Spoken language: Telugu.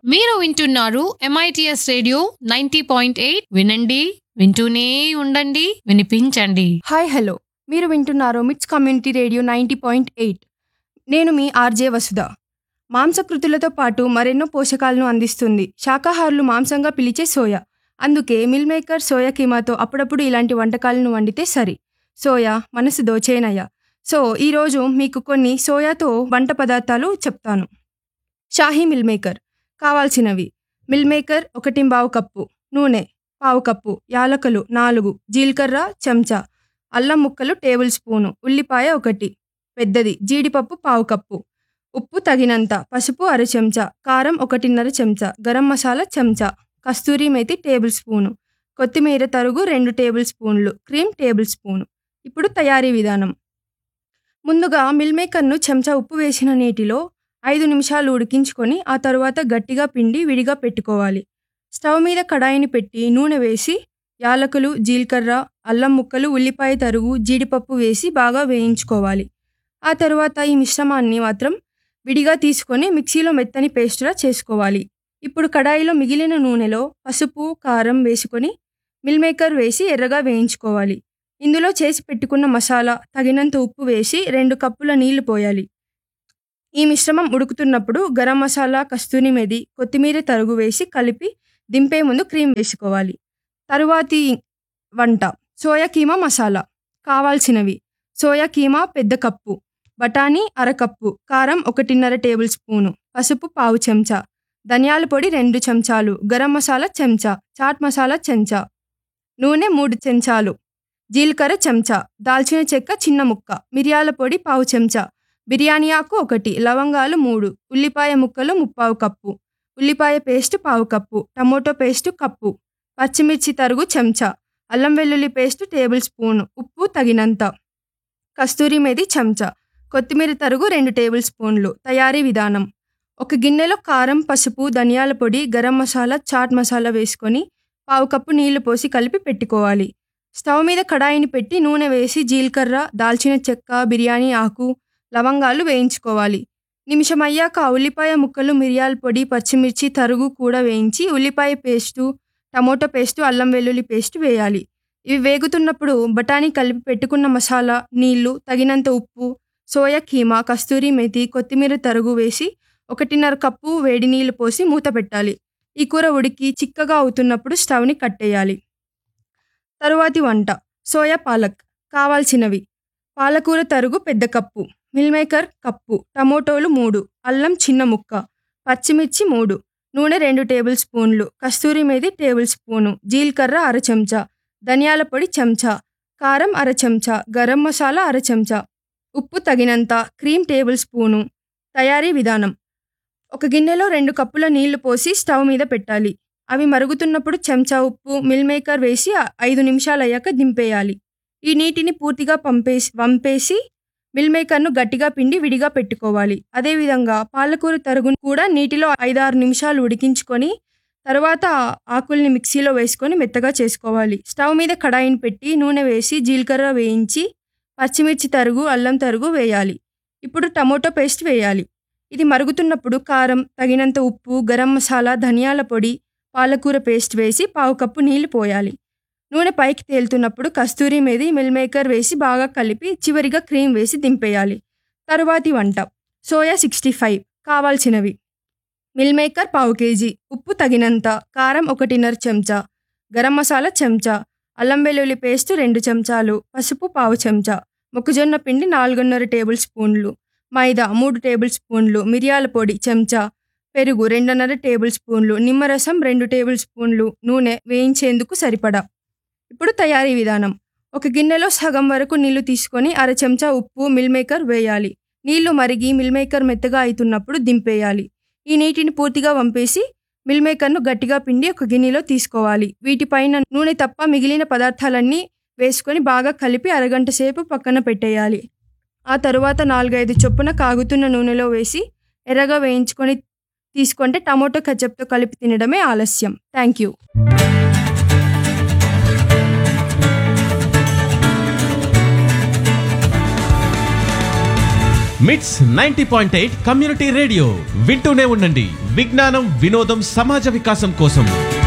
మీరు వింటున్నారు MITS radio ninety point eight వినండి వింటూనే ఉండండి వినిపించండి హాయ్ హలో మీరు వింటున్నారు MITS community radio ninety point eight నేను మీ ఆర్జే వసుధ మాంసకృతులతో పాటు మరెన్నో పోషకాలను అందిస్తుంది శాకాహారులు మాంసంగా పిలిచే సోయా అందుకే మిల్ మేకర్ సోయా కీమాతో అప్పుడప్పుడు ఇలాంటి వంటకాలను వండితే సరి సోయా మనసు దోచేనయ్య సో ఈరోజు మీకు కొన్ని సోయాతో వంట పదార్థాలు చెప్తాను షాహీ మిల్ మేకర్ కావాల్సినవి మిల్ మేకర్ ఒకటి పావు కప్పు నూనె పావు కప్పు యాలకులు నాలుగు జీలకర్ర చెంచా అల్లం ముక్కలు టేబుల్ స్పూను ఉల్లిపాయ ఒకటి పెద్దది జీడిపప్పు పావు కప్పు ఉప్పు తగినంత పసుపు అర చెంచా కారం ఒకటిన్నర చెంచా గరం మసాలా చెంచా కస్తూరి మేతి టేబుల్ స్పూను కొత్తిమీర తరుగు రెండు టేబుల్ స్పూన్లు క్రీమ్ టేబుల్ స్పూను ఇప్పుడు తయారీ విధానం ముందుగా మిల్ మేకర్ను చెంచా ఉప్పు వేసిన నీటిలో ఐదు నిమిషాలు ఉడికించుకొని ఆ తరువాత గట్టిగా పిండి విడిగా పెట్టుకోవాలి స్టవ్ మీద కడాయిని పెట్టి నూనె వేసి యాలకులు జీలకర్ర అల్లం ముక్కలు ఉల్లిపాయ తరుగు జీడిపప్పు వేసి బాగా వేయించుకోవాలి ఆ తరువాత ఈ మిశ్రమాన్ని మాత్రం విడిగా తీసుకొని మిక్సీలో మెత్తని పేస్టులా చేసుకోవాలి ఇప్పుడు కడాయిలో మిగిలిన నూనెలో పసుపు కారం వేసుకొని మిల్ మేకర్ వేసి ఎర్రగా వేయించుకోవాలి ఇందులో చేసి పెట్టుకున్న మసాలా తగినంత ఉప్పు వేసి రెండు కప్పుల నీళ్లు పోయాలి ఈ మిశ్రమం ఉడుకుతున్నప్పుడు గరం మసాలా కస్తూరి మెది కొత్తిమీర తరుగు వేసి కలిపి దింపే ముందు క్రీమ్ వేసుకోవాలి తరువాతి వంట సోయా కీమా మసాలా కావాల్సినవి సోయా కీమా పెద్ద కప్పు బఠానీ అరకప్పు కారం ఒకటిన్నర టేబుల్ స్పూను పసుపు పావు చెంచా ధనియాల పొడి రెండు చెంచాలు గరం మసాలా చెంచా చాట్ మసాలా చెంచా నూనె మూడు చెంచాలు జీలకర్ర చెంచా దాల్చిన చెక్క చిన్న ముక్క మిరియాల పొడి పావు చెంచా బిర్యానీ ఆకు ఒకటి లవంగాలు మూడు ఉల్లిపాయ ముక్కలు ముప్పావు కప్పు ఉల్లిపాయ పేస్ట్ పావు కప్పు టమోటో పేస్ట్ కప్పు పచ్చిమిర్చి తరుగు చెంచా అల్లం వెల్లుల్లి పేస్ట్ టేబుల్ స్పూన్ ఉప్పు తగినంత కస్తూరి మేది చెంచా కొత్తిమీర తరుగు రెండు టేబుల్ స్పూన్లు తయారీ విధానం ఒక గిన్నెలో కారం పసుపు ధనియాల పొడి గరం మసాలా చాట్ మసాలా వేసుకొని పావు కప్పు నీళ్లు పోసి కలిపి పెట్టుకోవాలి స్టవ్ మీద కడాయిని పెట్టి నూనె వేసి జీలకర్ర దాల్చిన చెక్క బిర్యానీ ఆకు లవంగాలు వేయించుకోవాలి నిమిషం అయ్యాక ఉల్లిపాయ ముక్కలు మిరియాల పొడి పచ్చిమిర్చి తరుగు కూడా వేయించి ఉల్లిపాయ పేస్టు టమోటో పేస్టు అల్లం వెల్లుల్లి పేస్ట్ వేయాలి ఇవి వేగుతున్నప్పుడు బఠానీ కలిపి పెట్టుకున్న మసాలా నీళ్లు తగినంత ఉప్పు సోయా కీమా కస్తూరి మెతి కొత్తిమీర తరుగు వేసి ఒకటిన్నర కప్పు వేడి నీళ్లు పోసి మూత పెట్టాలి ఈ కూర ఉడికి చిక్కగా అవుతున్నప్పుడు స్టవ్ని కట్టేయాలి తరువాతి వంట సోయా పాలక్ కావాల్సినవి పాలకూర తరుగు పెద్ద కప్పు మిల్ మేకర్ కప్పు టమోటోలు మూడు అల్లం చిన్న ముక్క పచ్చిమిర్చి మూడు నూనె రెండు టేబుల్ స్పూన్లు కస్తూరి మేది టేబుల్ స్పూను జీలకర్ర అర చెంచా ధనియాల పొడి చెంచా కారం అర చెంచా గరం మసాలా అర చెంచా ఉప్పు తగినంత క్రీమ్ టేబుల్ స్పూను తయారీ విధానం ఒక గిన్నెలో రెండు కప్పుల నీళ్లు పోసి స్టవ్ మీద పెట్టాలి అవి మరుగుతున్నప్పుడు చెంచా ఉప్పు మిల్ మేకర్ వేసి ఐదు నిమిషాలు అయ్యాక దింపేయాలి ఈ నీటిని పూర్తిగా పంపేసి వంపేసి మిల్ మేకర్ను గట్టిగా పిండి విడిగా పెట్టుకోవాలి అదేవిధంగా పాలకూర తరుగును కూడా నీటిలో ఐదారు నిమిషాలు ఉడికించుకొని తర్వాత ఆకుల్ని మిక్సీలో వేసుకొని మెత్తగా చేసుకోవాలి స్టవ్ మీద కడాయిని పెట్టి నూనె వేసి జీలకర్ర వేయించి పచ్చిమిర్చి తరుగు అల్లం తరుగు వేయాలి ఇప్పుడు టమోటో పేస్ట్ వేయాలి ఇది మరుగుతున్నప్పుడు కారం తగినంత ఉప్పు గరం మసాలా ధనియాల పొడి పాలకూర పేస్ట్ వేసి పావు కప్పు నీళ్లు పోయాలి నూనె పైకి తేలుతున్నప్పుడు కస్తూరి మేది మిల్ మేకర్ వేసి బాగా కలిపి చివరిగా క్రీమ్ వేసి దింపేయాలి తరువాతి వంట సోయా సిక్స్టీ ఫైవ్ కావాల్సినవి మిల్ మేకర్ పావు కేజీ ఉప్పు తగినంత కారం ఒకటిన్నర చెంచా గరం మసాలా చెంచా అల్లం వెల్లుల్లి పేస్ట్ రెండు చెంచాలు పసుపు పావు చెంచా మొక్కజొన్న పిండి నాలుగున్నర టేబుల్ స్పూన్లు మైదా మూడు టేబుల్ స్పూన్లు మిరియాల పొడి చెంచా పెరుగు రెండున్నర టేబుల్ స్పూన్లు నిమ్మరసం రెండు టేబుల్ స్పూన్లు నూనె వేయించేందుకు సరిపడా ఇప్పుడు తయారీ విధానం ఒక గిన్నెలో సగం వరకు నీళ్లు తీసుకొని అర చెంచా ఉప్పు మిల్ మేకర్ వేయాలి నీళ్లు మరిగి మిల్ మేకర్ మెత్తగా అవుతున్నప్పుడు దింపేయాలి ఈ నీటిని పూర్తిగా వంపేసి మిల్ మేకర్ను గట్టిగా పిండి ఒక గిన్నెలో తీసుకోవాలి వీటిపైన నూనె తప్ప మిగిలిన పదార్థాలన్నీ వేసుకొని బాగా కలిపి అరగంట సేపు పక్కన పెట్టేయాలి ఆ తరువాత నాలుగైదు చొప్పున కాగుతున్న నూనెలో వేసి ఎర్రగా వేయించుకొని తీసుకుంటే టమోటో కచప్తో కలిపి తినడమే ఆలస్యం thank you MITS ninety point eight community radio వింటూనే ఉండండి విజ్ఞానం వినోదం సమాజ వికాసం కోసం